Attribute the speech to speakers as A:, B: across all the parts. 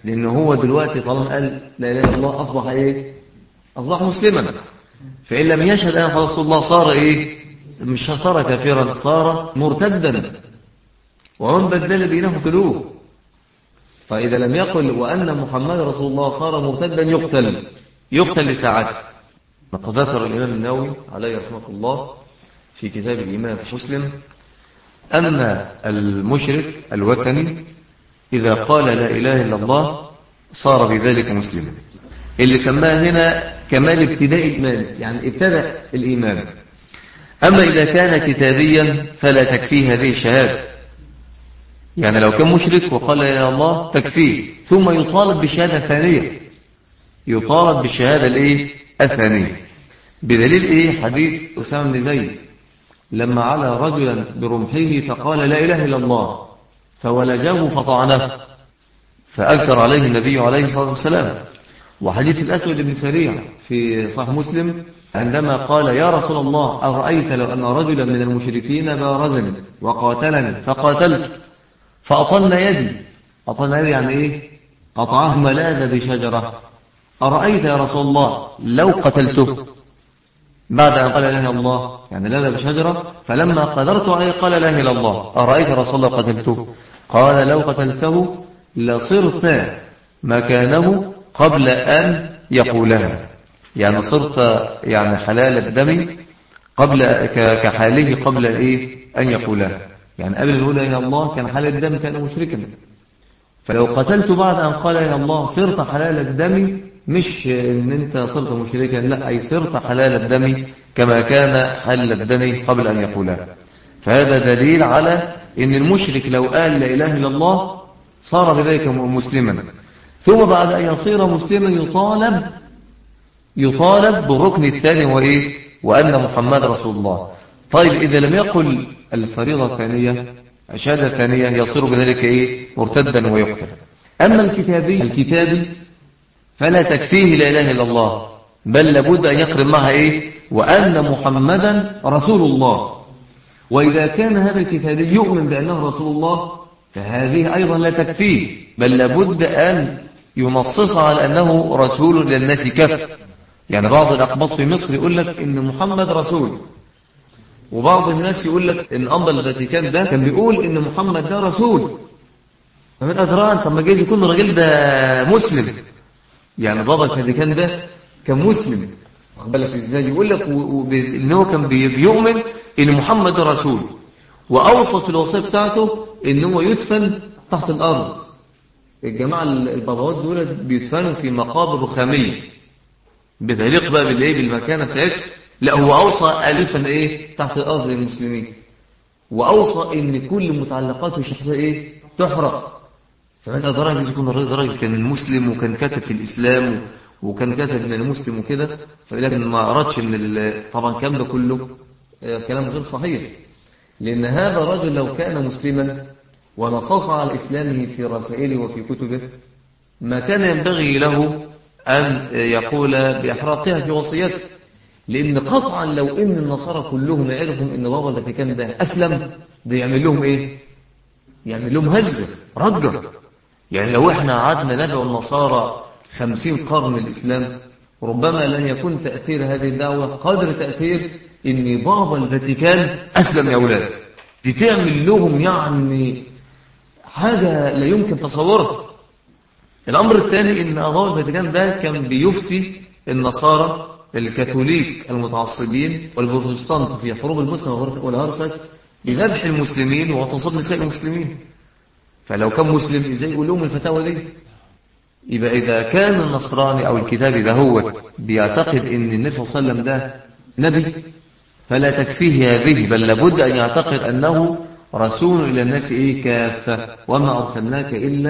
A: لأن هو دلوقتي طالما قال لا إله إلا الله أصبح إيه أصبح مسلما فإن لم يشهد أن رسول الله صار إيه مش صار كافرا صار مرتدا ومن بدل دينه فلوه فإذا لم يقل وأن محمد رسول الله صار مرتدا يقتل يقتل لساعته لقد ذكر الإمام النووي عليه رحمة الله في كتاب الإمام مسلم أن المشرك الوثني إذا قال لا إله إلا الله صار بذلك مسلما اللي سماه هنا كمال ابتداء الإيمان يعني ابتدأ الإيمان أما إذا كان كتابيا فلا تكفيه هذه الشهادة يعني لو كان مشرك وقال يا الله تكفيه ثم يطالب بشهادة ثانية يطالب بالشهادة الإيه؟ الثانية بدليل إيه حديث أسامة بن زيد لما على رجلا برمحه فقال لا إله إلا الله فولجه فطعنه فأنكر عليه النبي عليه الصلاة والسلام وحديث الأسود بن سريع في صحيح مسلم عندما قال يا رسول الله أرأيت لو أن رجلا من المشركين بارزني وقاتلني فقاتلت فأطلنا يدي أطلنا يدي يعني إيه قطعه ملاذ بشجرة أرأيت يا رسول الله لو قتلته بعد أن قال لا إله إلا الله يعني لاذ بشجرة فلما قدرت عليه قال لا إله إلا الله أرأيت رسول الله قتلته قال لو قتلته لصرت مكانه قبل أن يقولها يعني صرت يعني حلال الدم قبل كحاله قبل إيه أن يقولها يعني قبل أن يقول لا الله كان حلال الدم كان مشركا فلو قتلت بعد أن قال يا الله صرت حلال الدم مش ان انت صرت مشركا لا اي صرت حلال الدم كما كان حل الدم قبل ان يقولها فهذا دليل على ان المشرك لو قال لا اله الا الله صار بذلك مسلما ثم بعد ان يصير مسلما يطالب يطالب بالركن الثاني وايه وان محمد رسول الله طيب اذا لم يقل الفريضه الثانيه الشهاده الثانيه يصير بذلك ايه مرتدا ويقتل اما الكتابي الكتابي فلا تكفيه لا إله إلا الله بل لابد أن يقرن معها إيه وأن محمدا رسول الله وإذا كان هذا الكتاب يؤمن بأنه رسول الله فهذه أيضا لا تكفيه بل لابد أن ينصص على أنه رسول للناس كف يعني بعض الأقباط في مصر يقول لك إن محمد رسول وبعض الناس يقول لك إن أمر الفاتيكان ده كان بيقول إن محمد ده رسول فمن أدران طب ما جايز يكون الراجل ده مسلم يعني بابا الفاتيكان ده كان مسلم واخد بالك ازاي يقول لك ان هو كان بيؤمن ان محمد رسول واوصى في الوصيه بتاعته ان هو يدفن تحت الارض الجماعه الباباوات دول بيدفنوا في مقابر رخاميه بتليق بقى بالايه بالمكانه بتاعته لا هو اوصى الفا ايه تحت الارض للمسلمين واوصى ان كل متعلقاته الشخصيه ايه تحرق فمن أدراك يكون الراجل كان مسلم وكان كاتب في الإسلام وكان كاتب من المسلم وكده فلكن ما أردش من طبعا الكلام ده كله كلام غير صحيح لأن هذا الرجل لو كان مسلما ونصص على إسلامه في رسائله وفي كتبه ما كان ينبغي له أن يقول بإحراقها في وصيته لأن قطعا لو إن النصارى كلهم عرفوا إن بابا الفاتيكان ده أسلم ده يعمل لهم إيه؟ يعمل لهم هزة رجة يعني لو احنا قعدنا ندعو النصارى خمسين قرن الإسلام ربما لن يكون تأثير هذه الدعوة قدر تأثير ان بابا الفاتيكان أسلم يا أولاد دي تعمل لهم يعني حاجة لا يمكن تصورها الأمر الثاني ان بابا الفاتيكان ده كان بيفتي النصارى الكاثوليك المتعصبين والبروتستانت في حروب المسلم والهرسك بذبح المسلمين واغتصاب نساء المسلمين فلو كان مسلم ازاي يقول لهم الفتاوى دي يبقى إذا كان النصراني أو الكتابي ده هو بيعتقد أن النبي صلى الله عليه وسلم ده نبي فلا تكفيه هذه بل لابد أن يعتقد أنه رسول إلى الناس إيه كافة وما أرسلناك إلا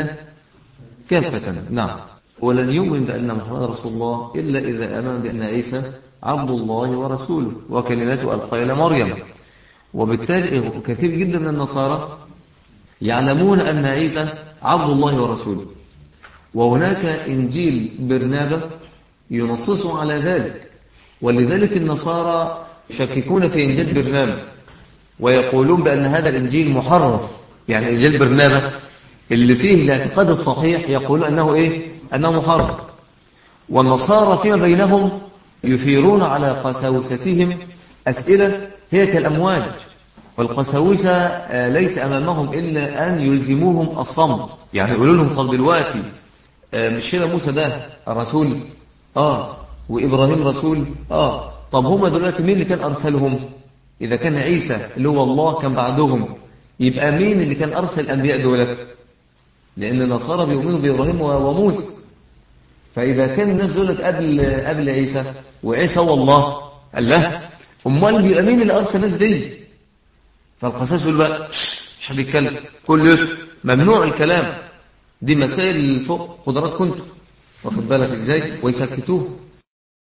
A: كافة نعم ولن يؤمن بأن محمد رسول الله إلا إذا آمن بأن عيسى عبد الله ورسوله وكلماته ألقى إلى مريم وبالتالي كثير جدا من النصارى يعلمون أن عيسى عبد الله ورسوله وهناك إنجيل برنابة ينصص على ذلك ولذلك النصارى يشككون في إنجيل برنابة ويقولون بأن هذا الإنجيل محرف يعني إنجيل برنابة اللي فيه الاعتقاد الصحيح يقول أنه إيه أنه محرم والنصارى فيما بينهم يثيرون على قساوستهم أسئلة هي كالأمواج والقساوسة آه، ليس أمامهم إلا أن يلزموهم الصمت يعني يقولوا لهم طب دلوقتي آه، مش هنا موسى ده رسول آه وإبراهيم رسول آه طب هم دلوقتي مين اللي كان أرسلهم إذا كان عيسى اللي هو الله كان بعدهم يبقى مين اللي كان أرسل الأنبياء دولت لأن النصارى بيؤمنوا بإبراهيم وموسى فإذا كان الناس دولت قبل قبل عيسى وعيسى هو الله قال له أمال بيبقى مين اللي أرسل الناس دي فالقساس يقول بقى مش هنتكلم كل يسكت ممنوع الكلام دي مسائل فوق قدرات كنتم واخد بالك ازاي ويسكتوه